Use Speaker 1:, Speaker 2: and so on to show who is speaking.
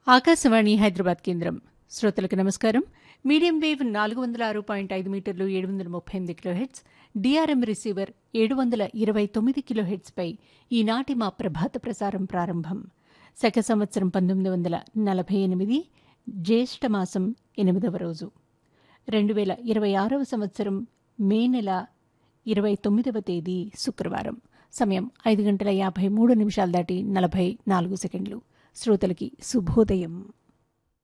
Speaker 1: ఆకాశవాణి హైదరాబాద్ కేంద్రం శ్రోతలకు నమస్కారం మీడియం వేవ్ నాలుగు వందల ఆరు పాయింట్ ఐదు మీటర్లు ఏడు వందల ముప్పై ఎనిమిది కిలోహెట్స్ డిఆర్ఎం రిసీవర్ ఏడు వందల ఇరవై తొమ్మిది కిలోహెట్స్పై ఈనాటి మా ప్రభాత ప్రసారం ప్రారంభం శక సంవత్సరం పంతొమ్మిది వందల నలభై ఎనిమిది జ్యేష్ఠ మాసం ఎనిమిదవ రోజు రెండు వేల ఇరవై ఆరవ సంవత్సరం మే నెల ఇరవై తొమ్మిదవ తేదీ శుక్రవారం సమయం ఐదు గంటల యాభై మూడు నిమిషాలు దాటి నలభై నాలుగు సెకండ్లు శ్రోతలకి శుభోదయం